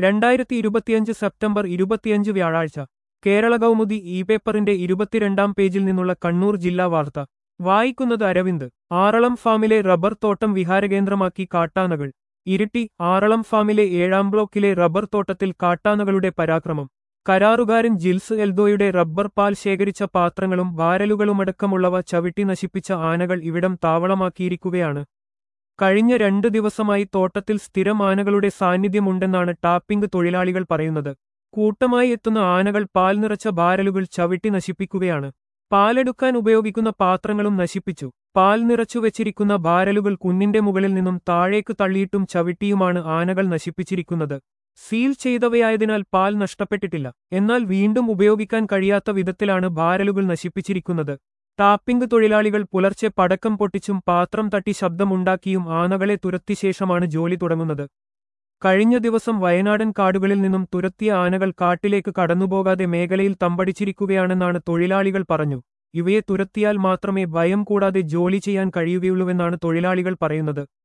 രണ്ടായിരത്തി ഇരുപത്തിയഞ്ച് സെപ്റ്റംബർ ഇരുപത്തിയഞ്ച് വ്യാഴാഴ്ച കേരള കൗമുദി ഇ പേപ്പറിന്റെ ഇരുപത്തിരണ്ടാം പേജിൽ നിന്നുള്ള കണ്ണൂർ ജില്ലാ വാർത്ത വായിക്കുന്നത് അരവിന്ദ് ആറളം ഫാമിലെ റബ്ബർ തോട്ടം വിഹാരകേന്ദ്രമാക്കി കാട്ടാനകൾ ഇരിട്ടി ആറളം ഫാമിലെ ഏഴാം ബ്ലോക്കിലെ റബ്ബർ തോട്ടത്തിൽ കാട്ടാനകളുടെ പരാക്രമം കരാറുകാരൻ ജിൽസ് എൽദോയുടെ റബ്ബർ പാൽ ശേഖരിച്ച പാത്രങ്ങളും ബാരലുകളുമടക്കമുള്ളവ ചവിട്ടി നശിപ്പിച്ച ആനകൾ ഇവിടം താവളമാക്കിയിരിക്കുകയാണ് കഴിഞ്ഞ രണ്ട് ദിവസമായി തോട്ടത്തിൽ സ്ഥിരം ആനകളുടെ സാന്നിധ്യമുണ്ടെന്നാണ് ടാപ്പിംഗ് തൊഴിലാളികൾ പറയുന്നത് കൂട്ടമായി എത്തുന്ന ആനകൾ പാൽ നിറച്ച ബാരലുകൾ ചവിട്ടി നശിപ്പിക്കുകയാണ് പാലെടുക്കാൻ ഉപയോഗിക്കുന്ന പാത്രങ്ങളും നശിപ്പിച്ചു പാൽ നിറച്ചു വെച്ചിരിക്കുന്ന ബാരലുകൾ കുന്നിന്റെ മുകളിൽ നിന്നും താഴേക്ക് തള്ളിയിട്ടും ചവിട്ടിയുമാണ് ആനകൾ നശിപ്പിച്ചിരിക്കുന്നത് സീൽ ചെയ്തവയായതിനാൽ പാൽ നഷ്ടപ്പെട്ടിട്ടില്ല എന്നാൽ വീണ്ടും ഉപയോഗിക്കാൻ കഴിയാത്ത വിധത്തിലാണ് ബാരലുകൾ നശിപ്പിച്ചിരിക്കുന്നത് ടാപ്പിംഗ് തൊഴിലാളികൾ പുലർച്ചെ പടക്കം പൊട്ടിച്ചും പാത്രം തട്ടി ശബ്ദമുണ്ടാക്കിയും ആനകളെ തുരത്തി ശേഷമാണ് ജോലി തുടങ്ങുന്നത് കഴിഞ്ഞ ദിവസം വയനാടൻ കാടുകളിൽ നിന്നും തുരത്തിയ ആനകൾ കാട്ടിലേക്ക് കടന്നുപോകാതെ മേഖലയിൽ തമ്പടിച്ചിരിക്കുകയാണെന്നാണ് തൊഴിലാളികൾ പറഞ്ഞു ഇവയെ തുരത്തിയാൽ മാത്രമേ ഭയം കൂടാതെ ജോലി ചെയ്യാൻ കഴിയുകയുള്ളൂവെന്നാണ് തൊഴിലാളികൾ പറയുന്നത്